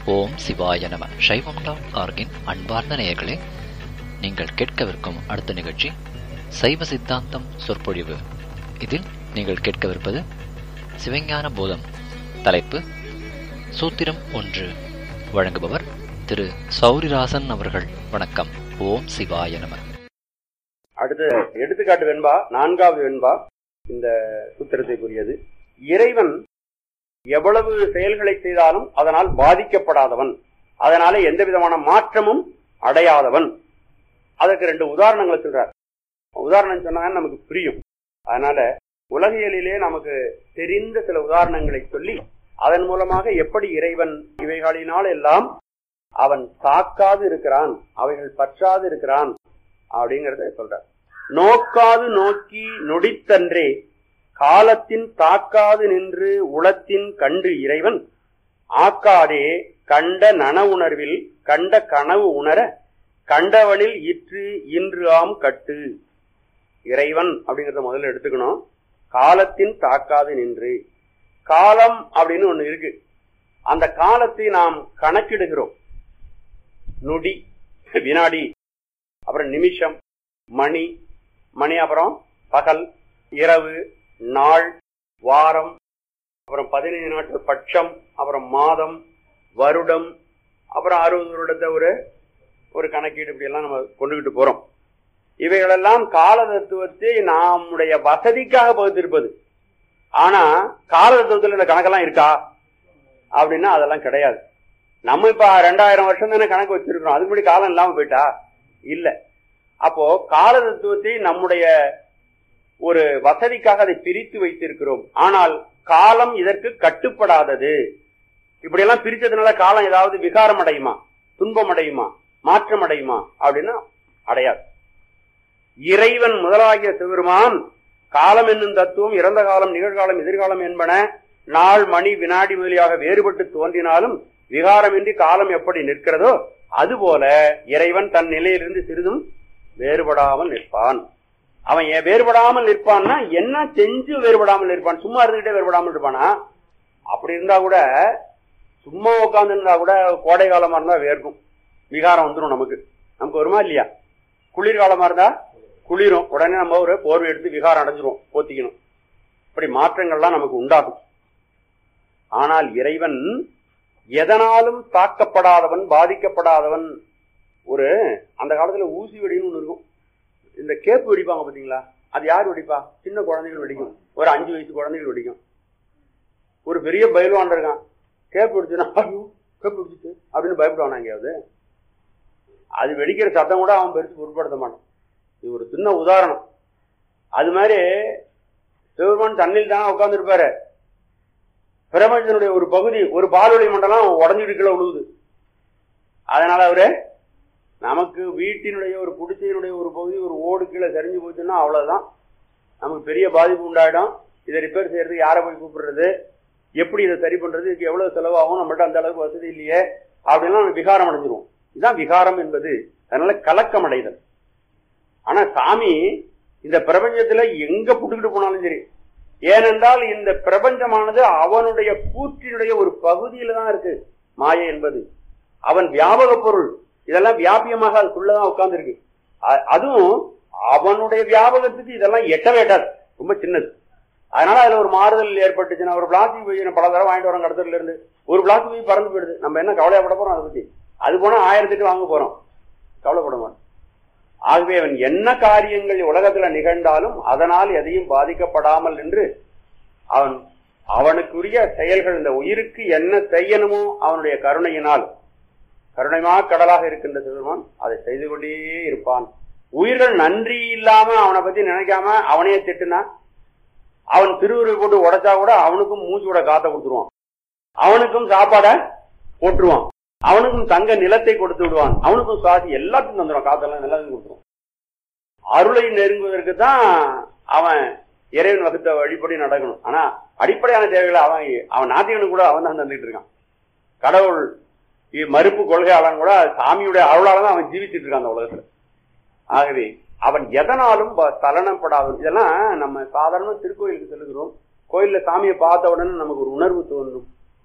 ஓம் சிவாய நம சைவம் டாட் ஆர்கின் அன்பார்ந்த நேயர்களே நீங்கள் கேட்கவிருக்கும் அடுத்த நிகழ்ச்சி சைவ சித்தாந்தம் சொற்பொழிவு இதில் நீங்கள் கேட்கவிருப்பது சிவஞான போதம் தலைப்பு சூத்திரம் ஒன்று வழங்குபவர் திரு சௌரிராசன் அவர்கள் வணக்கம் ஓம் சிவாய நம அடுத்து எடுத்துக்காட்டு வெண்பா நான்காவது வெண்பா இந்த சூத்திரத்தைக்குரியது இறைவன் எவ்வளவு செயல்களை செய்தாலும் அதனால் பாதிக்கப்படாதவன் அதனால எந்த விதமான மாற்றமும் அடையாதவன் அதற்கு ரெண்டு உதாரணங்களை சொல்றார் உதாரணம் சொன்னா நமக்கு புரியும் அதனால உலகியலிலே நமக்கு தெரிந்த சில உதாரணங்களை சொல்லி அதன் மூலமாக எப்படி இறைவன் இவைகளினால் எல்லாம் அவன் தாக்காது இருக்கிறான் அவைகள் பற்றாது இருக்கிறான் அப்படிங்கறத சொல்றார் நோக்காது நோக்கி நொடித்தன்றே காலத்தின் தாக்காது நின்று உளத்தின் கண்டு இறைவன் ஆக்காதே கண்ட நன உணர்வில் கண்ட கனவு உணர கண்டவனில் இற்று இன்று ஆம் கட்டு இறைவன் அப்படிங்கறத முதல்ல எடுத்துக்கணும் காலத்தின் தாக்காது நின்று காலம் அப்படின்னு ஒண்ணு இருக்கு அந்த காலத்தை நாம் கணக்கிடுகிறோம் நொடி வினாடி அப்புறம் நிமிஷம் மணி மணி அப்புறம் பகல் இரவு நாள் வாரம் அப்புறம் பதினைந்து நாட்கள் பட்சம் அப்புறம் மாதம் வருடம் அப்புறம் அறுபது வருடத்தை ஒரு ஒரு கணக்கீடு இப்படி எல்லாம் நம்ம கொண்டுகிட்டு போறோம் இவைகளெல்லாம் கால தத்துவத்தை நம்முடைய வசதிக்காக பகுத்திருப்பது ஆனா கால தத்துவத்தில் இந்த கணக்கெல்லாம் இருக்கா அப்படின்னா அதெல்லாம் கிடையாது நம்ம இப்ப ரெண்டாயிரம் வருஷம் தானே கணக்கு வச்சிருக்கிறோம் அதுக்கு முன்னாடி காலம் இல்லாம போயிட்டா இல்ல அப்போ கால தத்துவத்தை நம்முடைய ஒரு வசதிக்காக அதை பிரித்து வைத்திருக்கிறோம் ஆனால் காலம் இதற்கு கட்டுப்படாதது இப்படியெல்லாம் பிரிச்சதுனால காலம் ஏதாவது விகாரம் அடையுமா துன்பம் அடையுமா மாற்றம் அடையுமா அப்படின்னா அடையாது இறைவன் முதலாகிய சிவருமான் காலம் என்னும் தத்துவம் இறந்த காலம் நிகழ்காலம் எதிர்காலம் என்பன நாள் மணி வினாடி முதலியாக வேறுபட்டு தோன்றினாலும் விகாரமின்றி காலம் எப்படி நிற்கிறதோ அதுபோல இறைவன் தன் நிலையிலிருந்து சிறிதும் வேறுபடாமல் நிற்பான் அவன் ஏன் வேறுபடாமல் நிற்பான்னா என்ன செஞ்சு வேறுபடாமல் நிற்பான் சும்மா இருந்துகிட்டே வேறுபடாமல் இருப்பானா அப்படி இருந்தா கூட சும்மா உட்கார்ந்து இருந்தா கூட கோடை காலமா இருந்தா வேர்க்கும் விகாரம் வந்துடும் நமக்கு நமக்கு வருமா இல்லையா குளிர்காலமா இருந்தா குளிரும் உடனே நம்ம ஒரு போர்வை எடுத்து விகாரம் அடைஞ்சிரும் போத்திக்கணும் இப்படி மாற்றங்கள்லாம் நமக்கு உண்டாகும் ஆனால் இறைவன் எதனாலும் தாக்கப்படாதவன் பாதிக்கப்படாதவன் ஒரு அந்த காலத்துல ஊசி வெடின்னு ஒண்ணு இருக்கும் இந்த கேப்பு வெடிப்பாங்க பாத்தீங்களா அது யார் வெடிப்பா சின்ன குழந்தைகள் வெடிக்கும் ஒரு அஞ்சு வயசு குழந்தைகள் வெடிக்கும் ஒரு பெரிய பயில்வான் இருக்கான் கேப்பு வெடிச்சுன்னா ஐயோ கேப்பு வெடிச்சிட்டு அப்படின்னு பயப்படுவானா எங்கேயாவது அது வெடிக்கிற சத்தம் கூட அவன் பெருசு பொருட்படுத்த மாட்டான் இது ஒரு சின்ன உதாரணம் அது மாதிரி சிவபெருமான் தண்ணில் தானே உட்கார்ந்துருப்பாரு பிரபஞ்சனுடைய ஒரு பகுதி ஒரு பால்வழி மண்டலம் உடஞ்சிட்டு கீழே விழுவுது அதனால அவரு நமக்கு வீட்டினுடைய ஒரு குடிசையினுடைய ஒரு பகுதி ஒரு ஓடு கீழே சரிஞ்சு போச்சுன்னா அவ்வளவுதான் நமக்கு பெரிய பாதிப்பு உண்டாயிடும் இதை ரிப்பேர் செய்யறதுக்கு யாரை போய் கூப்பிடுறது எப்படி இதை சரி பண்றது இதுக்கு எவ்வளவு செலவாகும் நம்மள்ட்ட அந்த அளவுக்கு வசதி இல்லையே அப்படின்லாம் நம்ம விகாரம் அடைஞ்சிரும் இதுதான் விகாரம் என்பது அதனால கலக்கம் அடைதல் ஆனா சாமி இந்த பிரபஞ்சத்துல எங்க புட்டுக்கிட்டு போனாலும் சரி ஏனென்றால் இந்த பிரபஞ்சமானது அவனுடைய கூற்றினுடைய ஒரு பகுதியில தான் இருக்கு மாயை என்பது அவன் வியாபக பொருள் இதெல்லாம் வியாபியமாக அதுக்குள்ளதான் உட்கார்ந்து இருக்கு அதுவும் அவனுடைய வியாபகத்துக்கு இதெல்லாம் எட்டவே எட்டாது ரொம்ப சின்னது அதனால அதுல ஒரு மாறுதல் ஏற்பட்டுச்சுன்னா ஒரு பிளாஸ்டிக் போய் பல தடவை வாங்கிட்டு வரோம் கடத்தல இருந்து ஒரு பிளாஸ்டிக் போய் பறந்து போயிடுது நம்ம என்ன கவலையப்பட போறோம் அதை பத்தி அது போனா ஆயிரத்துக்கு வாங்க போறோம் கவலைப்பட மாட்டோம் ஆகவே அவன் என்ன காரியங்கள் உலகத்துல நிகழ்ந்தாலும் அதனால் எதையும் பாதிக்கப்படாமல் என்று அவன் அவனுக்குரிய செயல்கள் இந்த உயிருக்கு என்ன செய்யணுமோ அவனுடைய கருணையினால் கருணைமா கடலாக இருக்கின்ற சிவருமான் அதை செய்து கொண்டே இருப்பான் உயிர்கள் நன்றி இல்லாம அவனை பத்தி நினைக்காம அவனையே திட்டுனா அவன் திருவுருவை போட்டு உடைச்சா கூட அவனுக்கும் மூச்சு விட காத்த கொடுத்துருவான் அவனுக்கும் சாப்பாட போட்டுருவான் அவனுக்கும் தங்க நிலத்தை கொடுத்து விடுவான் அவனுக்கும் சுவாசி எல்லாத்துக்கும் தந்துடுவான் காத்தெல்லாம் எல்லாத்தையும் கொடுத்துருவான் அருளை நெருங்குவதற்கு தான் அவன் இறைவன் வகுத்த வழிபடி நடக்கணும் ஆனா அடிப்படையான தேவைகளை அவன் அவன் நாத்திகனுக்கு கூட அவன் தான் தந்துட்டு இருக்கான் கடவுள் மறுப்பு கொள்கையாளன் கூட சாமியுடைய அருளால தான் அவன் ஜீவிச்சுட்டு இருக்கான் அந்த உலகத்துல ஆகவே அவன் எதனாலும் தலனப்படாதவன் இதெல்லாம் நம்ம சாதாரண திருக்கோயிலுக்கு செல்லுகிறோம் கோயில்ல சாமியை பார்த்த உடனே நமக்கு ஒரு உணர்வு தோன்றும்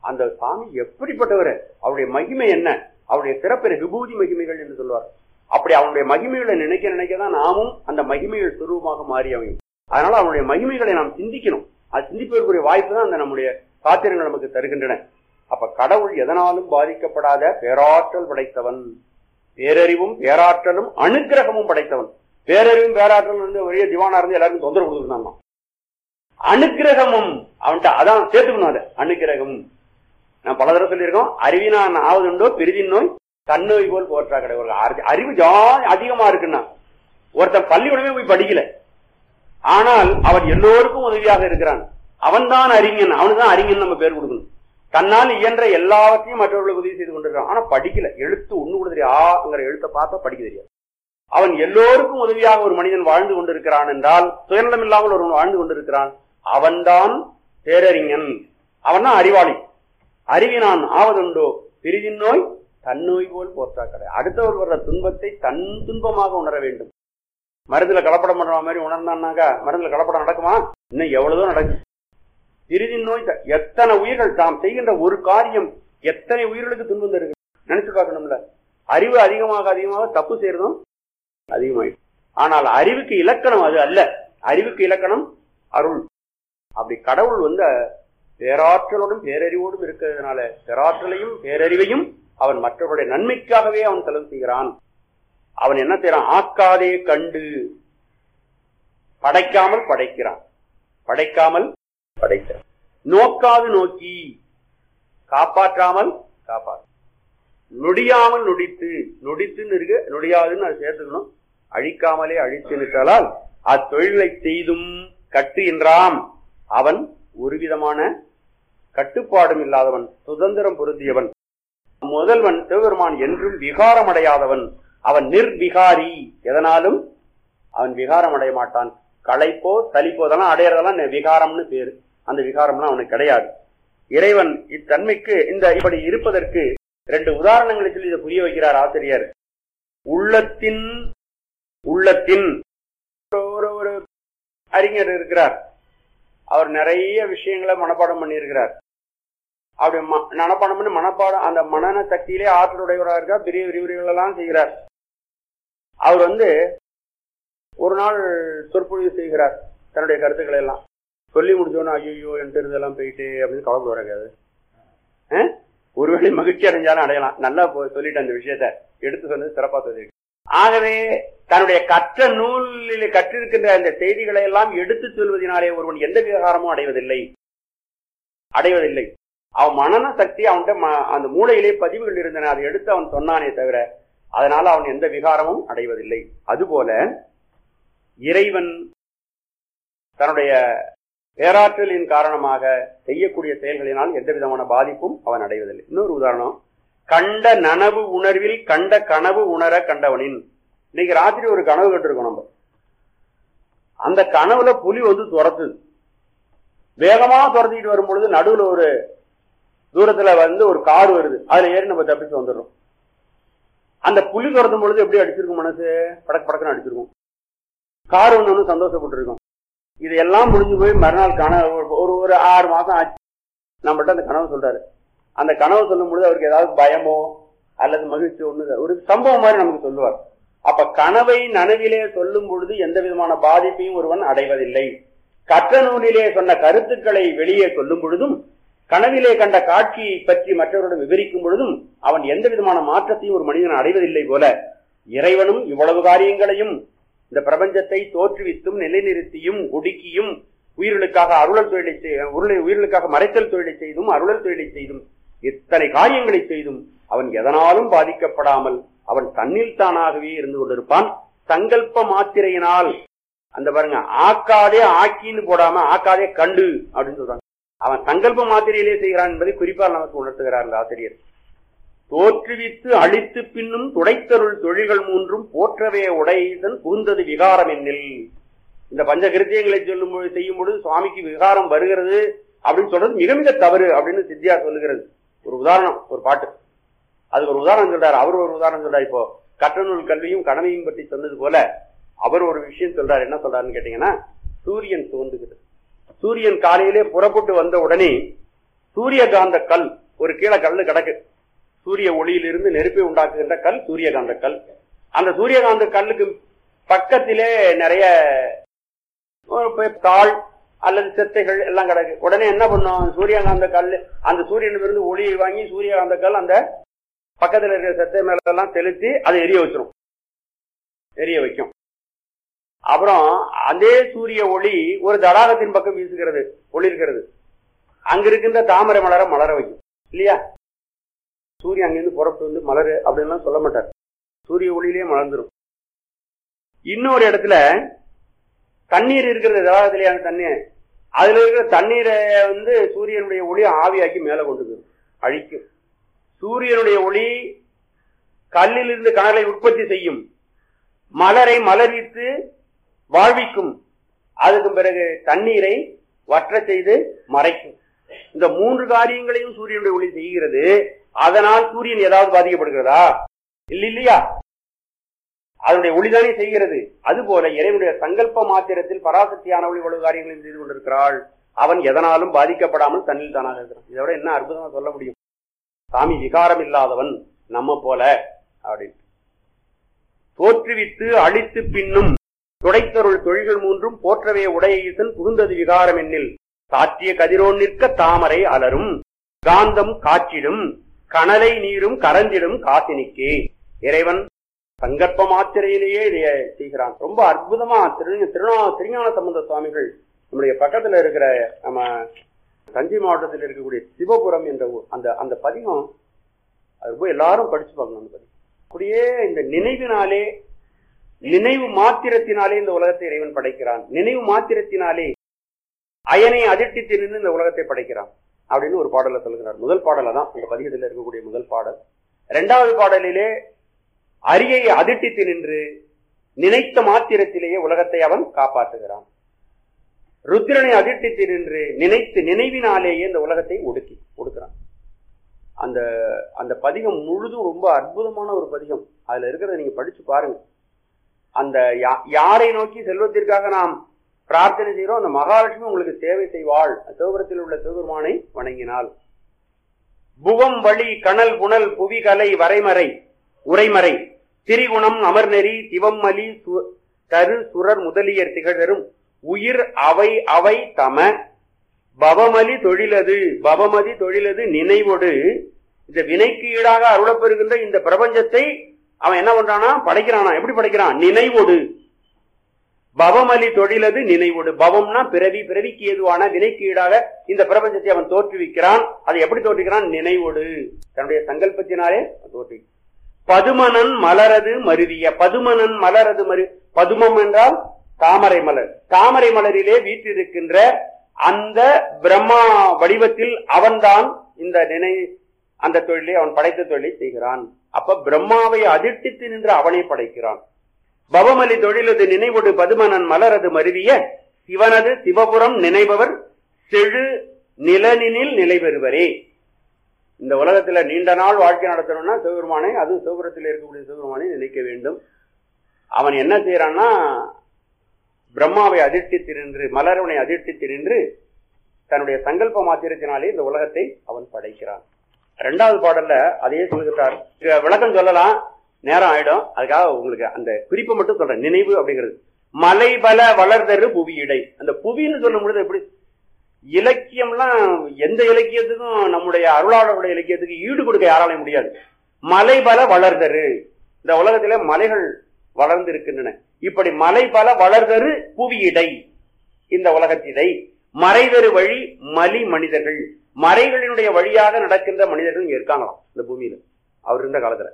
அந்த சாமி எப்படிப்பட்டவர் அவருடைய மகிமை என்ன அவருடைய சிறப்பு விபூதி மகிமைகள் என்று சொல்வார் அப்படி அவனுடைய மகிமைகளை நினைக்க நினைக்க தான் நாமும் அந்த மகிமைகள் சுரூபமாக மாறி அமையும் அதனால அவனுடைய மகிமைகளை நாம் சிந்திக்கணும் அது சிந்திப்பதற்குரிய வாய்ப்பு தான் அந்த நம்முடைய சாத்திரங்கள் நமக்கு தருகின்றன அப்ப கடவுள் எதனாலும் பாதிக்கப்படாத பேராற்றல் படைத்தவன் பேரறிவும் பேராற்றலும் அனுக்கிரகமும் படைத்தவன் பேரறிவும் பேராற்றலும் இருந்து ஒரே திவானா இருந்து எல்லாருக்கும் தொந்தரவு கொடுத்துருந்தான் அனுக்கிரகமும் அவன்கிட்ட அதான் சேர்த்துக்கணும் அதை அனுக்கிரகம் நான் பல தடவை சொல்லியிருக்கோம் அறிவினான் ஆவதுண்டோ பிரிதின் நோய் தன்னோய் போல் போற்றா கிடையாது அறிவு ஜா அதிகமா இருக்குன்னா ஒருத்தன் பள்ளிக்கூடமே போய் படிக்கல ஆனால் அவன் எல்லோருக்கும் உதவியாக இருக்கிறான் அவன்தான் அறிஞன் அவனுக்கு தான் அறிஞன் நம்ம பேர் கொடுக்கணும் தன்னால் இயன்ற எல்லாவற்றையும் மற்றவர்களுக்கு உதவி செய்து கொண்டிருக்கான் ஆனா படிக்கல எழுத்து ஒண்ணு கூட தெரியும் ஆங்கிற எழுத்தை பார்த்தா படிக்க தெரியாது அவன் எல்லோருக்கும் உதவியாக ஒரு மனிதன் வாழ்ந்து கொண்டிருக்கிறான் என்றால் சுயநலம் இல்லாமல் ஒருவன் வாழ்ந்து கொண்டிருக்கிறான் அவன்தான் பேரறிஞன் அவன் தான் அறிவாளி அறிவினான் ஆவதுண்டோ பிரிதின் நோய் தன்னோய் போல் போற்றா கடை அடுத்தவர் வர்ற துன்பத்தை தன் துன்பமாக உணர வேண்டும் மருந்துல கலப்படம் பண்ற மாதிரி உணர்ந்தான்னாக்கா மருந்துல கலப்படம் நடக்குமா இன்னும் எவ்வளவோ நடக்குது பிரிதின் நோய் எத்தனை உயிர்கள் தாம் செய்கின்ற ஒரு காரியம் எத்தனை உயிர்களுக்கு துன்பம் தருகிறது நினைச்சு பார்க்கணும்ல அறிவு அதிகமாக அதிகமாக தப்பு செய்யறதும் அதிகமாயிடும் ஆனால் அறிவுக்கு இலக்கணம் அது அல்ல அறிவுக்கு இலக்கணம் அருள் அப்படி கடவுள் வந்து பேராற்றலோடும் பேரறிவோடும் இருக்கிறதுனால பேராற்றலையும் பேரறிவையும் அவன் மற்றவருடைய நன்மைக்காகவே அவன் செலவு செய்கிறான் அவன் என்ன செய்யறான் ஆக்காதே கண்டு படைக்காமல் படைக்கிறான் படைக்காமல் படைக்கிறான் நோக்காது நோக்கி காப்பாற்றாமல் காப்பாற்ற நொடியாமல் நொடித்து நொடித்துன்னு இருக்கு நொடியாதுன்னு அதை சேர்த்துக்கணும் அழிக்காமலே அழித்து நிற்றால் அத்தொழிலை செய்தும் கட்டு என்றாம் அவன் ஒரு விதமான கட்டுப்பாடும் இல்லாதவன் சுதந்திரம் பொருந்தியவன் முதல்வன் சிவபெருமான் என்றும் விகாரம் அடையாதவன் அவன் நிர்விகாரி எதனாலும் அவன் விகாரம் அடைய மாட்டான் களைப்போ சலிப்போ அதெல்லாம் அடையறதெல்லாம் விகாரம்னு பேரு அந்த விகாரம்லாம் அவனுக்கு கிடையாது இறைவன் இத்தன்மைக்கு இந்த இப்படி இருப்பதற்கு ரெண்டு உதாரணங்களை சொல்லி இதை புரிய வைக்கிறார் ஆசிரியர் உள்ளத்தின் உள்ளத்தின் ஒரு ஒரு அறிஞர் இருக்கிறார் அவர் நிறைய விஷயங்களை மனப்பாடம் பண்ணியிருக்கிறார் அப்படி மனப்பாடம் பண்ணி மனப்பாடம் அந்த மனன சக்தியிலே ஆற்றலுடையவராக இருக்கார் பெரிய விரிவுரைகள் எல்லாம் செய்கிறார் அவர் வந்து ஒரு நாள் சொற்பொழிவு செய்கிறார் தன்னுடைய கருத்துக்களை எல்லாம் சொல்லி முடிச்சோன்னா ஐயோ என் இதெல்லாம் போயிட்டு அப்படின்னு கவலை வராது ஒருவேளை மகிழ்ச்சி அடைஞ்சாலும் அடையலாம் நல்லா சொல்லிட்டு அந்த விஷயத்த எடுத்து சொன்னது சிறப்பா சொல்லி ஆகவே தன்னுடைய கற்ற நூலில் கற்றிருக்கின்ற அந்த செய்திகளை எல்லாம் எடுத்து சொல்வதனாலே ஒருவன் எந்த விவகாரமும் அடைவதில்லை அடைவதில்லை அவன் மனன சக்தி அவன்கிட்ட அந்த மூளையிலே பதிவுகள் இருந்தன அதை எடுத்து அவன் சொன்னானே தவிர அதனால அவன் எந்த விகாரமும் அடைவதில்லை அதுபோல இறைவன் தன்னுடைய பேராற்றலின் காரணமாக செய்யக்கூடிய செயல்களினால் எந்த விதமான பாதிப்பும் அவன் அடைவதில்லை இன்னொரு உதாரணம் கண்ட நனவு உணர்வில் கண்ட கனவு உணர கண்டவனின் இன்னைக்கு ராத்திரி ஒரு கனவு கண்டிருக்கோம் நம்ம அந்த கனவுல புலி வந்து துரத்துது வேகமா துரத்திட்டு வரும் பொழுது நடுவுல ஒரு தூரத்துல வந்து ஒரு கார் வருது அதுல ஏறி நம்ம தப்பிச்சு வந்துடுறோம் அந்த புலி துரத்தும் பொழுது எப்படி அடிச்சிருக்கும் மனசு படக்கு படக்குன்னு அடிச்சிருக்கும் கார் ஒன்று சந்தோஷப்பட்டிருக்கும் இதெல்லாம் முடிஞ்சு போய் மறுநாள் கனவு ஒரு ஒரு ஆறு மாசம் ஆச்சு நம்மகிட்ட அந்த கனவு சொல்றாரு அந்த கனவு சொல்லும் பொழுது அவருக்கு ஏதாவது பயமோ அல்லது மகிழ்ச்சி ஒண்ணு ஒரு சம்பவம் மாதிரி நமக்கு சொல்லுவார் அப்ப கனவை நனவிலே சொல்லும் பொழுது எந்த விதமான பாதிப்பையும் ஒருவன் அடைவதில்லை கற்ற நூலிலே சொன்ன கருத்துக்களை வெளியே சொல்லும் பொழுதும் கனவிலே கண்ட காட்சியை பற்றி மற்றவரிடம் விவரிக்கும் பொழுதும் அவன் எந்த விதமான மாற்றத்தையும் ஒரு மனிதன் அடைவதில்லை போல இறைவனும் இவ்வளவு காரியங்களையும் இந்த பிரபஞ்சத்தை தோற்றுவித்தும் நிலைநிறுத்தியும் ஒடுக்கியும் உயிர்களுக்காக அருளல் தொழிலை உயிர்களுக்காக மறைத்தல் தொழிலை செய்தும் அருளல் தொழிலை செய்தும் இத்தனை காரியங்களை செய்தும் அவன் எதனாலும் பாதிக்கப்படாமல் அவன் தன்னில் தானாகவே இருந்து கொண்டிருப்பான் சங்கல்ப மாத்திரையினால் அந்த பாருங்க ஆக்காதே ஆக்கின்னு போடாம ஆக்காதே கண்டு அப்படின்னு சொல்றாங்க அவன் சங்கல்ப மாத்திரையிலே செய்கிறான் என்பதை குறிப்பாக நமக்கு உணர்த்துகிறார் அந்த ஆசிரியர் தோற்றுவித்து அழித்து பின்னும் துடைத்தருள் தொழில்கள் மூன்றும் போற்றவே உடையதன் புகுந்தது விகாரம் என்னில் இந்த பஞ்ச கிருத்தியங்களை சொல்லும் பொழுது செய்யும் பொழுது சுவாமிக்கு விகாரம் வருகிறது அப்படின்னு சொல்றது மிக மிக தவறு அப்படின்னு சித்தியா சொல்லுகிறது ஒரு உதாரணம் ஒரு பாட்டு அதுக்கு ஒரு உதாரணம் சொல்றாரு அவர் ஒரு உதாரணம் சொல்றாரு இப்போ கற்றநூல் கல்வியும் கடமையும் பற்றி சொன்னது போல அவர் ஒரு விஷயம் சொல்றாரு என்ன சொல்றாருன்னு கேட்டீங்கன்னா சூரியன் தோன்றுகிறது சூரியன் காலையிலே புறப்பட்டு வந்த உடனே சூரியகாந்த கல் ஒரு கீழே கல்லு கிடக்கு சூரிய ஒளியிலிருந்து நெருப்பை உண்டாக்குகின்ற கல் சூரியகாந்த கல் அந்த சூரியகாந்த கல்லுக்கு பக்கத்திலே நிறைய ஒரு ப- தாள் அல்லது செத்தைகள் எல்லாம் கிடக்கு உடனே என்ன பண்ணும் சூரியகாந்த கல் அந்த சூரியனிலிருந்து ஒளியை வாங்கி சூரியகாந்த கல் அந்த பக்கத்துல இருக்கிற செத்தை மேல எல்லாம் செலுத்தி அதை எரிய வச்சிரும் எரிய வைக்கும் அப்புறம் அதே சூரிய ஒளி ஒரு தடாகத்தின் பக்கம் வீசுகிறது ஒளிர்கிறது அங்க இருக்கின்ற தாமரை மலர மலர வைக்கும் இல்லையா சூரியன் அங்கிருந்து புறப்பட்டு வந்து மலரு அப்படின்லாம் சொல்ல மாட்டார் சூரிய ஒளியிலே மலர்ந்துரும் இன்னொரு இடத்துல தண்ணீர் இருக்கிறது தடாகத்திலே அந்த தண்ணீர் அதுல இருக்கிற தண்ணீரை வந்து சூரியனுடைய ஒளி ஆவியாக்கி மேல கொண்டு போயிடும் அழிக்கும் சூரியனுடைய ஒளி கல்லிலிருந்து கனலை உற்பத்தி செய்யும் மலரை மலர்வித்து வாழ்விக்கும் அதுக்கு பிறகு தண்ணீரை வற்ற செய்து மறைக்கும் இந்த மூன்று காரியங்களையும் சூரியனுடைய ஒளி செய்கிறது அதனால் சூரியன் ஏதாவது பாதிக்கப்படுகிறதா இல்ல இல்லையா அதனுடைய ஒளிதானே செய்கிறது அதுபோல இறைவனுடைய சங்கல்ப மாத்திரத்தில் பராசக்தியான ஒளி இவ்வளவு காரியங்களையும் செய்து கொண்டிருக்கிறாள் அவன் எதனாலும் பாதிக்கப்படாமல் தன்னில் தானாக இருக்கிறான் இதை விட என்ன அற்புதமா சொல்ல முடியும் சாமி விகாரம் இல்லாதவன் நம்ம போல அப்படின்னு தோற்றுவித்து அழித்து பின்னும் துடைத்தருள் தொழில்கள் மூன்றும் போற்றவே உடைய ஈசன் புகுந்தது விகாரம் என்னில் சாற்றிய கதிரோன் நிற்க தாமரை அலரும் காந்தம் காற்றிடும் கனலை நீரும் கரந்திடும் காசினிக்கே இறைவன் சங்கற்ப மாத்திரையிலேயே இதை செய்கிறான் ரொம்ப அற்புதமா திரு திருநா திருஞான சம்பந்த சுவாமிகள் நம்முடைய பக்கத்துல இருக்கிற நம்ம தஞ்சை மாவட்டத்தில் இருக்கக்கூடிய சிவபுரம் என்ற ஊர் அந்த அந்த பதிகம் அது போய் எல்லாரும் படிச்சு பார்க்கணும் அந்த பதிகம் அப்படியே இந்த நினைவினாலே நினைவு மாத்திரத்தினாலே இந்த உலகத்தை இறைவன் படைக்கிறான் நினைவு மாத்திரத்தினாலே அயனை அதிர்ஷ்டித்து நின்று இந்த உலகத்தை படைக்கிறான் அப்படின்னு ஒரு பாடல சொல்கிறார் முதல் பாடல தான் இந்த பதிகத்தில் இருக்கக்கூடிய முதல் பாடல் இரண்டாவது பாடலிலே அரியை அதிர்ஷ்டித்து நின்று நினைத்த மாத்திரத்திலேயே உலகத்தை அவன் காப்பாற்றுகிறான் ருத்ரனை அதிர்ஷ்டித்து நின்று நினைத்து நினைவினாலேயே இந்த உலகத்தை ஒடுக்கி ஒடுக்கிறான் அந்த அந்த பதிகம் முழுதும் ரொம்ப அற்புதமான ஒரு பதிகம் அதுல இருக்கிறத நீங்க படிச்சு பாருங்க அந்த யா- யாரை நோக்கி செல்வத்திற்காக நாம் பிரார்த்தனை செய்கிறோம் அந்த மகாலட்சுமி உங்களுக்கு சேவை செய்வாள் சிவபுரத்தில் உள்ள சிவபெருமானை வணங்கினாள் புவம் வழி கனல் புனல் புவி கலை வரைமறை உரைமறை திரிகுணம் அமர்நெறி சிவம்மலி சு- தரு சுரர் முதலியர் திகழரும் உயிர் அவை அவை தம பவமலி தொழிலது பவமதி தொழிலது நினைவொடு இந்த வினைக்கு ஈடாக அருளப்பெறுகின்ற இந்த பிரபஞ்சத்தை அவன் என்ன பண்றானா படைக்கிறானா எப்படி படைக்கிறான் நினைவொடு பவமலி தொழிலது நினைவொடு பவம்னா பிறவி பிறவிக்கு ஏதுவான வினைக்கு ஈடாக இந்த பிரபஞ்சத்தை அவன் தோற்றுவிக்கிறான் அதை எப்படி தோற்றுவிக்கிறான் நினைவொடு தன்னுடைய சங்கல்பத்தினாலே தோற்றி பதுமனன் மலரது மருவிய பதுமனன் மலரது மரு பதுமம் என்றால் தாமரை மலர் தாமரை மலரிலே வீற்றிருக்கின்ற அந்த பிரம்மா வடிவத்தில் அவன்தான் இந்த நினை அந்த தொழிலை அவன் படைத்த தொழிலை செய்கிறான் அப்ப பிரம்மாவை அதிர்ஷ்டித்து நின்று அவனை படைக்கிறான் பவமலி தொழிலது நினைவொடு பதுமனன் மலரது மருவிய சிவனது சிவபுரம் நினைபவர் செழு நிலனினில் நிலை பெறுவரே இந்த உலகத்துல நீண்ட நாள் வாழ்க்கை நடத்தணும்னா சிவபெருமானை அது சிவபுரத்தில் இருக்கக்கூடிய சிவபெருமானை நினைக்க வேண்டும் அவன் என்ன செய்யறான்னா பிரம்மாவை அதிர்ஷ்டித்து நின்று மலரவனை அதிர்ஷ்டித்து நின்று தன்னுடைய சங்கல்ப மாத்திரத்தினாலே இந்த உலகத்தை அவன் படைக்கிறான் இரண்டாவது பாடல்ல அதையே சொல்லுகிறார் இங்க விளக்கம் சொல்லலாம் நேரம் ஆயிடும் அதுக்காக உங்களுக்கு அந்த குறிப்பை மட்டும் சொல்றேன் நினைவு அப்படிங்கிறது மலைபல வளர்தரு புவியிடை அந்த புவின்னு சொல்லும் பொழுது எப்படி இலக்கியம்லாம் எந்த இலக்கியத்துக்கும் நம்முடைய அருளாளருடைய இலக்கியத்துக்கு ஈடு கொடுக்க யாராலையும் முடியாது மலைபல வளர்தரு இந்த உலகத்திலே மலைகள் வளர்ந்து இருக்கின்றன இப்படி மலை பல வளர்தரு புவியிடை இந்த உலகத்திடை மறைதரு வழி மலி மனிதர்கள் மறைகளினுடைய வழியாக நடக்கின்ற மனிதர்கள் இங்க இருக்காங்களாம் இந்த பூமியில அவர் இருந்த காலத்துல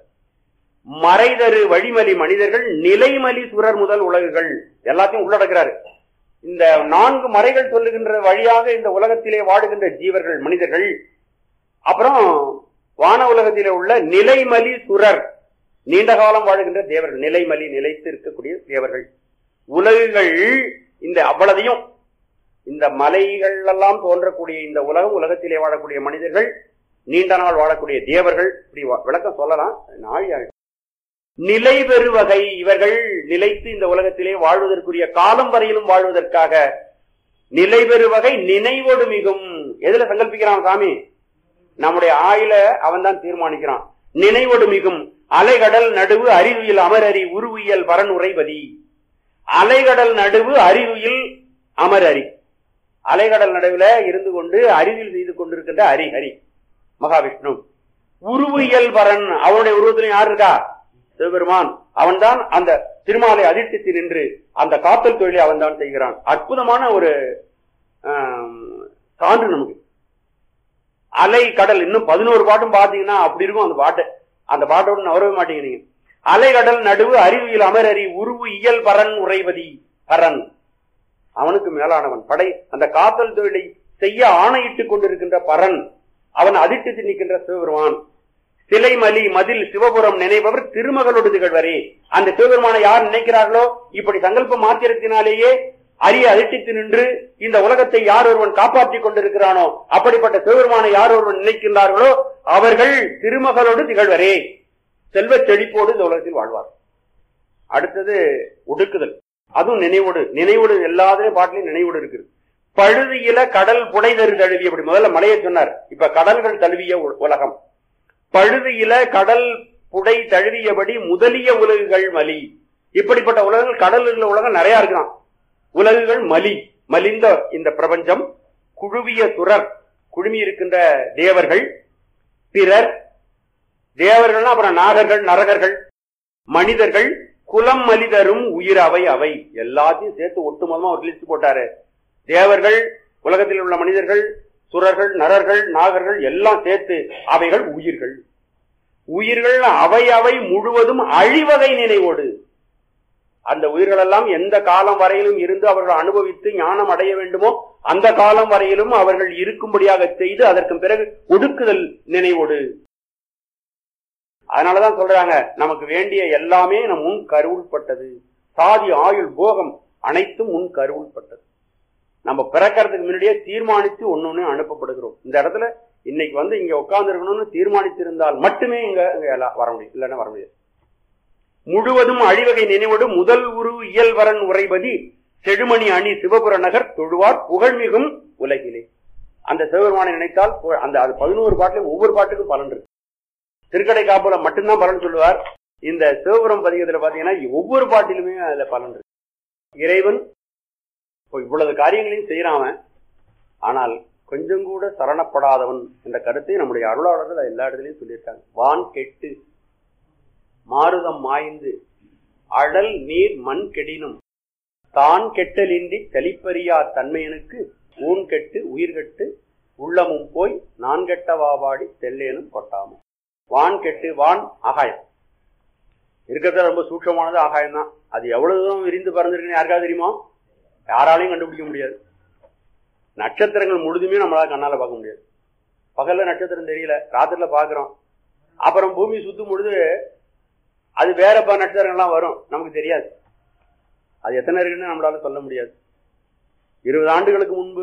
மறைதரு வழிமலி மனிதர்கள் நிலைமலி சுரர் முதல் உலகுகள் எல்லாத்தையும் உள்ளடக்கிறாரு இந்த நான்கு மறைகள் சொல்லுகின்ற வழியாக இந்த உலகத்திலே வாடுகின்ற ஜீவர்கள் மனிதர்கள் அப்புறம் வான உலகத்திலே உள்ள நிலைமலி சுரர் நீண்ட காலம் வாழுகின்ற தேவர்கள் நிலைமலி நிலைத்து இருக்கக்கூடிய தேவர்கள் உலகுகள் இந்த அவ்வளதையும் இந்த மலைகள் எல்லாம் தோன்றக்கூடிய இந்த உலகம் உலகத்திலே வாழக்கூடிய மனிதர்கள் நீண்ட நாள் வாழக்கூடிய தேவர்கள் இப்படி வ- விளக்கம் சொல்லலாம் நாழி ஆயிடும் நிலை பெறுவகை இவர்கள் நிலைத்து இந்த உலகத்திலே வாழ்வதற்குரிய காலம் வரையிலும் வாழ்வதற்காக நிலை பெறுவகை நினைவோடு மிகும் எதுல சங்கல்பிக்கிறான் சாமி நம்முடைய ஆயில அவன் தான் தீர்மானிக்கிறான் நினைவொடு மிகும் அலைகடல் நடுவு அறிவுயில் அமரறி உருவியல் வரன் உரைவதி அலைகடல் நடுவு அறிவுயில் அமரறி அலைகடல் நடுவுல இருந்து கொண்டு அறிவில் செய்து கொண்டிருக்கின்ற ஹரி ஹரி மகாவிஷ்ணு உருவியல் வரன் அவனுடைய உருவத்திலும் யார் இருக்கா சிவபெருமான் அவன்தான் அந்த திருமாலை அதிர்ஷ்டித்து நின்று அந்த காத்தல் தொழிலை அவன் தான் செய்கிறான் அற்புதமான ஒரு ஆம், சான்று நமக்கு அலை கடல் இன்னும் பதினோரு பாட்டும் பாத்தீங்கன்னா அப்படி இருக்கும் அந்த பாட்டு அந்த பாட்டோட நவரவே மாட்டீங்க நீங்க அலை கடல் நடுவு அறிவியல் அமரறி உருவு இயல் பரன் உறைவதி பரன் அவனுக்கு மேலானவன் படை அந்த காத்தல் தொழிலை செய்ய ஆணையிட்டுக் கொண்டிருக்கின்ற பரன் அவன் அதிர்ஷ்டித்து நிற்கின்ற சிவபெருமான் சிலைமலி மதில் சிவபுரம் நினைப்பவர் திருமகளோடு திகழ்வரே அந்த சிவபெருமானை யார் நினைக்கிறார்களோ இப்படி சங்கல்ப மாத்திரத்தினாலேயே அரிய அதிர்ஷ்டித்து நின்று இந்த உலகத்தை யார் ஒருவன் காப்பாற்றிக் கொண்டிருக்கிறானோ அப்படிப்பட்ட சிவபெருமானை யார் ஒருவன் நினைக்கின்றார்களோ அவர்கள் திருமகளோடு திகழ்வரே செல்வச் செழிப்போடு இந்த உலகத்தில் வாழ்வார் அடுத்தது ஒடுக்குதல் அதுவும் நினைவோடு நினைவோடு எல்லாத்துலயும் பாட்டிலையும் நினைவோடு இருக்குது பழுதியில கடல் புடைதரு தழுவி அப்படி முதல்ல மலையை சொன்னார் இப்ப கடல்கள் தழுவிய உ- உலகம் பழுதியில கடல் புடை தழுவியபடி முதலிய உலகுகள் மலி இப்படிப்பட்ட உலகங்கள் கடலில் உள்ள உலகம் நிறைய இருக்கலாம் உலகுகள் மலி மலிந்த இந்த பிரபஞ்சம் குழுவிய சுரர் குழுமி இருக்கின்ற தேவர்கள் பிறர் தேவர்கள்னா அப்புறம் நாகர்கள் நரகர்கள் மனிதர்கள் குலம் மலிதரும் உயிர் அவை அவை எல்லாத்தையும் சேர்த்து ஒட்டுமொத்தமா ஒரு லிஸ்ட் போட்டாரு தேவர்கள் உலகத்தில் உள்ள மனிதர்கள் சுரர்கள் நரர்கள் நாகர்கள் எல்லாம் சேர்த்து அவைகள் உயிர்கள் உயிர்கள் அவை அவை முழுவதும் அழிவகை நினைவோடு அந்த உயிர்கள் எல்லாம் எந்த காலம் வரையிலும் இருந்து அவர்கள் அனுபவித்து ஞானம் அடைய வேண்டுமோ அந்த காலம் வரையிலும் அவர்கள் இருக்கும்படியாக செய்து அதற்கு பிறகு ஒடுக்குதல் நினைவோடு அதனாலதான் சொல்றாங்க நமக்கு வேண்டிய எல்லாமே நம் முன் கருவுள்பட்டது சாதி ஆயுள் போகம் அனைத்தும் முன் கருவுள்பட்டது நம்ம பிறக்கிறதுக்கு முன்னாடியே தீர்மானித்து ஒன்னொன்னு அனுப்பப்படுகிறோம் இந்த இடத்துல இன்னைக்கு வந்து இங்க உட்கார்ந்து இருக்கணும்னு தீர்மானித்திருந்தால் மட்டுமே இங்க இங்க எல்லாம் வர முடியும் இல்லைன்னா வர முடியாது முழுவதும் அழிவகை நினைவோடு முதல் உரு இயல்வரன் உரைபதி செழுமணி அணி சிவபுர நகர் தொழுவார் புகழ்மிகும் உலகிலே அந்த சிவபெருமானை நினைத்தால் பு- அந்த அது பதினோரு பாட்டிலும் ஒவ்வொரு பாட்டுக்கும் பலன் இருக்கு திருக்கடை காப்புல மட்டும்தான் பலன் சொல்லுவார் இந்த சிவபுரம் பதிகத்துல பாத்தீங்கன்னா ஒவ்வொரு பாட்டிலுமே அதுல பலன் இருக்கு இறைவன் இப்போ இவ்வளவு காரியங்களையும் செய்யறான் அவன். ஆனால் கொஞ்சம் கூட சரணப்படாதவன் என்ற கருத்தை நம்முடைய அருளாளர்கள் எல்லா இடத்துலயும் சொல்லியிருக்காங்க வான் கெட்டு மாருதம் மாய்ந்து அடல் நீர் மண் கெடினும் தான் கெட்டலின்றி தெளிப்பறியா தன்மையனுக்கு ஊன் கெட்டு உயிர் கெட்டு உள்ளமும் போய் நான் கெட்ட வாவாடி தெல்லேனும் கொட்டாமும் வான் கெட்டு வான் ஆகாயம் இருக்கிறது ரொம்ப சூட்சமானது ஆகாயம் தான் அது எவ்வளவு தூரம் விரிந்து பறந்திருக்குன்னு யாருக்காவது தெரியுமா யாராலையும் கண்டுபிடிக்க முடியாது நட்சத்திரங்கள் முழுதுமே நம்மளால கண்ணால பார்க்க முடியாது பகல்ல நட்சத்திரம் தெரியல ராத்திரில பாக்குறோம் அப்புறம் பூமி சுத்தும் பொழுது அது வேற ப நட்சத்திரங்கள்லாம் வரும் நமக்கு தெரியாது அது எத்தனை இருக்குன்னு நம்மளால சொல்ல முடியாது இருபது ஆண்டுகளுக்கு முன்பு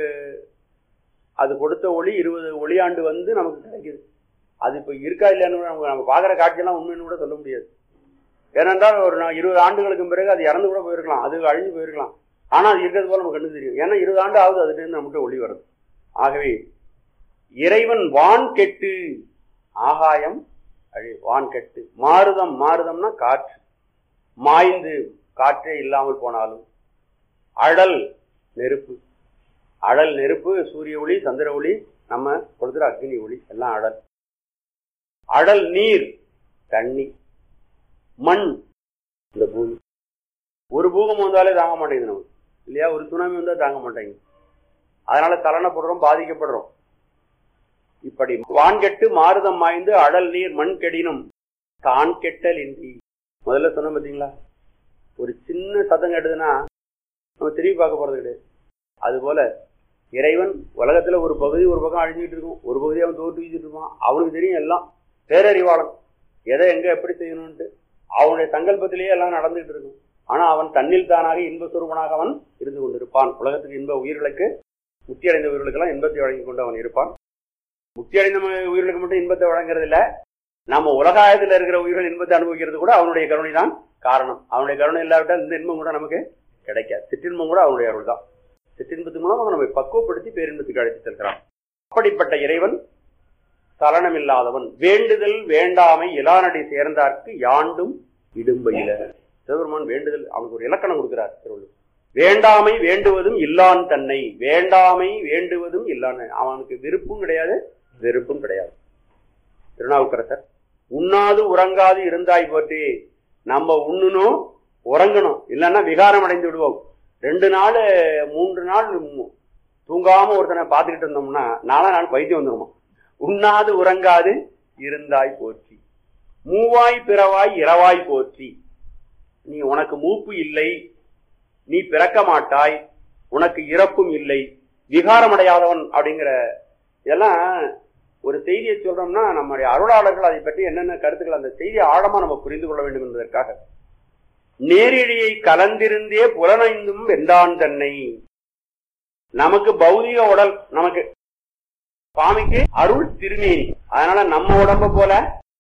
அது கொடுத்த ஒளி இருபது ஒளியாண்டு வந்து நமக்கு கிடைக்குது அது இப்ப இருக்கா இல்லையான்னு கூட நமக்கு நம்ம பாக்குற காட்சியெல்லாம் உண்மைன்னு கூட சொல்ல முடியாது ஏனென்றால் ஒரு நா- இருபது ஆண்டுகளுக்கு பிறகு அது இறந்து கூட போயிருக்கலாம் அது அழிஞ்சு போயிருக்கலாம் ஆனா அது இருக்கிறது போல நமக்கு கண்டு தெரியும் ஏன்னா இருபது ஆண்டு ஆகுது அதுல இருந்து நம்மகிட்ட ஒளி வருது ஆகவே இறைவன் வான் கெட்டு ஆகாயம் அழி வான் கெட்டு மாருதம் மாருதம்னா காற்று மாய்ந்து காற்றே இல்லாமல் போனாலும் அழல் நெருப்பு அழல் நெருப்பு சூரிய ஒளி சந்திர ஒளி நம்ம கொடுக்குற அக்னி ஒளி எல்லாம் அழல் அழல் நீர் தண்ணி மண் இந்த பூமி ஒரு பூகம் வந்தாலே தாங்க மாட்டேங்குது நமக்கு இல்லையா ஒரு சுனாமி வந்தா தாங்க மாட்டேங்குது அதனால தலனப்படுறோம் பாதிக்கப்படுறோம் இப்படி வான்கெட்டு மாருதம் மாய்ந்து அடல் நீர் மண் கெடினும் தான் கெட்டல் இன்றி முதல்ல சொன்ன பாத்தீங்களா ஒரு சின்ன சத்தம் கேட்டதுன்னா நம்ம திரும்பி பார்க்க போறது கிடையாது அதுபோல இறைவன் உலகத்துல ஒரு பகுதி ஒரு பக்கம் அழிஞ்சிட்டு இருக்கும் ஒரு பகுதி அவன் தோற்று வீசிட்டு இருப்பான் அவனுக்கு தெரியும் எல்லாம் பேரறிவாளன் எதை எங்க எப்படி செய்யணும்ட்டு அவனுடைய சங்கல்பத்திலேயே எல்லாம் நடந்துகிட்டு இருக்கும் ஆனா அவன் தன்னில் தானாக இன்ப சுரூபனாக அவன் இருந்து கொண்டிருப்பான் உலகத்துக்கு இன்ப உயிர்களுக்கு முக்தி அடைந்த உயிர்களுக்கெல்லாம் இன்பத்தை வழங்கி கொண்டு அவன் இருப்பான் முக்தி அடைந்த ம- உயிர்களுக்கு மட்டும் இன்பத்தை வழங்குறது இல்ல நம்ம உலகாயத்தில் இருக்கிற உயிர்கள் இன்பத்தை அனுபவிக்கிறது கூட அவனுடைய கருணை தான் காரணம் அவனுடைய கருணை இல்லாவிட்டால் இந்த இன்பம் கூட நமக்கு கிடைக்காது சிற்றின்பம் கூட அவனுடைய அருள் தான் சிற்றின்பத்தின் மூலமாக நம்மை பக்குவப்படுத்தி பேரின்பத்துக்கு அழைத்து செல்கிறான் அப்படிப்பட்ட இறைவன் சலனமில்லாதவன் வேண்டுதல் வேண்டாமை இலானடி சேர்ந்தார்க்கு யாண்டும் இடும்பையில சிவபெருமான் வேண்டுதல் அவனுக்கு ஒரு இலக்கணம் கொடுக்கிறார் திருவள்ளுவர் வேண்டாமை வேண்டுவதும் இல்லான் தன்னை வேண்டாமை வேண்டுவதும் இல்லான் அவனுக்கு விருப்பும் கிடையாது வெறுப்பும் கிடையாது திருநாவுக்கரசர் உண்ணாது உறங்காது இருந்தாய் போற்றி நம்ம உண்ணணும் உறங்கணும் இல்லைன்னா விகாரம் அடைந்து விடுவோம் ரெண்டு நாள் மூன்று நாள் மு- தூங்காம ஒருத்தனை பார்த்துக்கிட்டு இருந்தோம்னா நாலா நாள் வைத்தியம் வந்துருமா உண்ணாது உறங்காது இருந்தாய் போற்றி மூவாய் பிறவாய் இரவாய் போற்றி நீ உனக்கு மூப்பு இல்லை நீ பிறக்க மாட்டாய் உனக்கு இறப்பும் இல்லை விகாரமடையாதவன் அப்படிங்கிற இதெல்லாம் ஒரு செய்தியை சொல்றோம்னா நம்முடைய அருளாளர்கள் அதை பற்றி என்னென்ன கருத்துக்கள் அந்த செய்தியை ஆழமா நம்ம புரிந்து கொள்ள வேண்டும் என்பதற்காக நேரிழையை கலந்திருந்தே புலனைந்தும் வென்றான் தன்னை நமக்கு பௌதிக உடல் நமக்கு சுவாமிக்கு அருள் திருமேனி அதனால நம்ம உடம்ப போல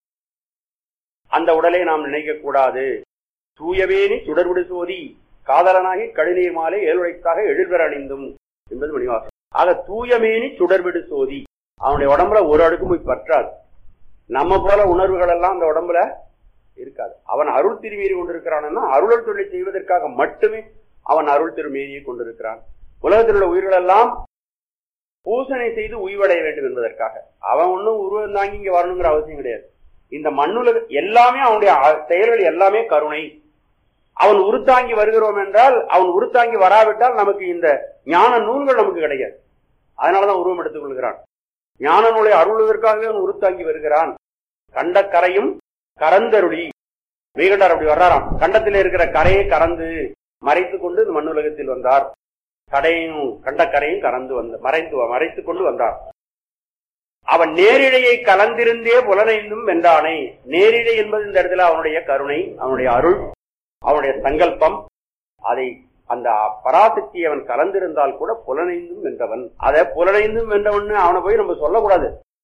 அந்த உடலை நாம் நினைக்க கூடாது தூயவேனி சுடர்விடு சோதி காதலனாகி கழுநீர் மாலை ஏழுழைத்தாக எழில்வர அணிந்தும் என்பது மணிவாசம் ஆக தூயமேனி சுடர்விடு சோதி அவனுடைய உடம்புல ஒரு அடுக்கும் போய் பற்றாது நம்ம போல உணர்வுகள் எல்லாம் அந்த உடம்புல இருக்காது அவன் அருள் திருமீறி கொண்டிருக்கிறான்னா அருளல் தொழிலை செய்வதற்காக மட்டுமே அவன் அருள் திருமேனியை கொண்டிருக்கிறான் உலகத்தில் உள்ள உயிர்கள் எல்லாம் பூசனை செய்து உய்வடைய வேண்டும் என்பதற்காக அவன் ஒன்றும் உருவம் தாங்கி இங்க வரணுங்கிற அவசியம் கிடையாது இந்த மண்ணுலக எல்லாமே அவனுடைய அ- செயல்கள் எல்லாமே கருணை அவன் உருத்தாங்கி வருகிறோம் என்றால் அவன் உருத்தாங்கி வராவிட்டால் நமக்கு இந்த ஞான நூல்கள் நமக்கு கிடையாது அதனாலதான் உருவம் எடுத்துக் கொள்கிறான் ஞான நூலை அருள்வதற்காகவே அவன் உருத்தாங்கி வருகிறான் கண்ட கரையும் கரந்தருளி மெய்கண்டார் அப்படி வர்றாராம் கண்டத்தில் இருக்கிற கரையை கறந்து மறைத்துக் கொண்டு இந்த மண்ணுலகத்தில் வந்தார் கடையும் கண்ட கரையும் கறந்து வந்த மறைந்து மறைத்துக் கொண்டு வந்தார் அவன் நேரிழையை கலந்திருந்தே புலனைந்தும் வென்றானை நேரிழை என்பது இந்த இடத்துல அவனுடைய கருணை அவனுடைய அருள் அவனுடைய சங்கல்பம் அதை அந்த பராசக்தி அவன் கலந்திருந்தால் கூட புலனைந்தும் வென்றவன் அதை புலனைந்தும் வென்றவன் அவனை போய் நம்ம சொல்லக்கூடாது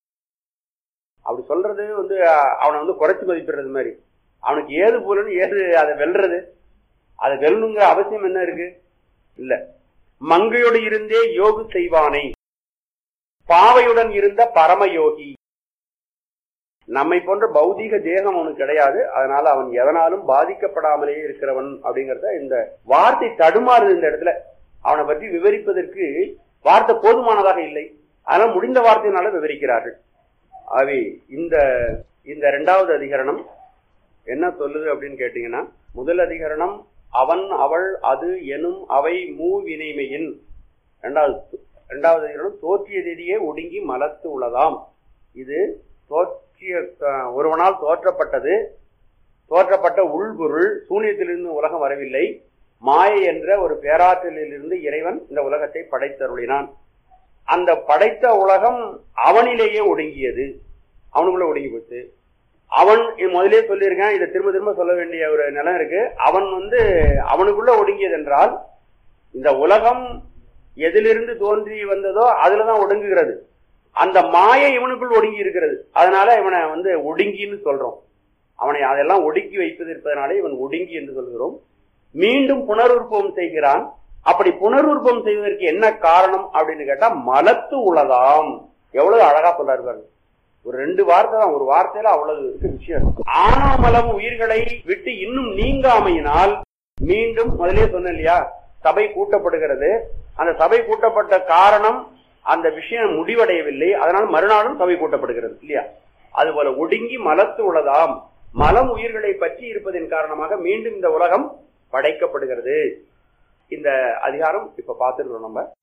அப்படி சொல்றது வந்து அஹ், அவனை வந்து குறைச்சு மதிப்பிடுறது மாதிரி அவனுக்கு ஏது புலன் ஏது அதை வெல்றது அதை வெல்லணுங்கிற அவசியம் என்ன இருக்கு இல்ல மங்கையோடு இருந்தே யோகு செய்வானை பாவையுடன் இருந்த பரமயோகி நம்மை போன்ற பௌதீக தேகம் அவனுக்கு கிடையாது அதனால அவன் எதனாலும் பாதிக்கப்படாமலே இருக்கிறவன் அப்படிங்கறத இந்த வார்த்தை தடுமாறுது இந்த இடத்துல அவனை பற்றி விவரிப்பதற்கு வார்த்தை போதுமானதாக இல்லை அதனால முடிந்த வார்த்தையினால விவரிக்கிறார்கள் ஆகவே இந்த இந்த இரண்டாவது அதிகரணம் என்ன சொல்லுது அப்படின்னு கேட்டீங்கன்னா முதல் அதிகரணம் அவன் அவள் அது எனும் அவை மூவினைமையின் இரண்டாவது இரண்டாவது அதிகரணம் தோற்றிய தேதியே ஒடுங்கி மலத்து உள்ளதாம் இது தோற்றிய அஹ், ஒருவனால் தோற்றப்பட்டது தோற்றப்பட்ட உள்பொருள் சூனியத்திலிருந்து உலகம் வரவில்லை மாயை என்ற ஒரு பேராற்றலிலிருந்து இறைவன் இந்த உலகத்தை படைத்தருளினான் அந்த படைத்த உலகம் அவனிலேயே ஒடுங்கியது அவனுக்குள்ள ஒடுங்கி போச்சு அவன் முதலே சொல்லியிருக்கேன் இதை திரும்ப திரும்ப சொல்ல வேண்டிய ஒரு நிலம் இருக்கு அவன் வந்து அவனுக்குள்ள ஒடுங்கியது என்றால் இந்த உலகம் எதிலிருந்து தோன்றி வந்ததோ அதுலதான் ஒடுங்குகிறது அந்த மாயை இவனுக்குள் ஒடுங்கி இருக்கிறது அதனால இவனை வந்து ஒடுங்கின்னு சொல்றோம் அவனை அதெல்லாம் ஒடுக்கி வைப்பது இருப்பதனாலே இவன் ஒடுங்கி என்று சொல்கிறோம் மீண்டும் புனருற்பவம் செய்கிறான் அப்படி புனருற்பவம் செய்வதற்கு என்ன காரணம் அப்படின்னு கேட்டா மலத்து உளதாம் எவ்வளவு அழகா சொல்றாரு பாருங்க ஒரு ரெண்டு வார்த்தை தான் ஒரு வார்த்தையில அவ்வளவு இருக்கு விஷயம் ஆனாமலம் உயிர்களை விட்டு இன்னும் நீங்காமையினால் மீண்டும் முதலே சொன்னேன் இல்லையா சபை கூட்டப்படுகிறது அந்த சபை கூட்டப்பட்ட காரணம் அந்த விஷயம் முடிவடையவில்லை அதனால் மறுநாளும் சபை கூட்டப்படுகிறது இல்லையா அதுபோல ஒடுங்கி மலத்து உள்ளதாம் மலம் உயிர்களை பற்றி இருப்பதன் காரணமாக மீண்டும் இந்த உலகம் படைக்கப்படுகிறது இந்த அதிகாரம் இப்ப பார்த்துருக்கோம் நம்ம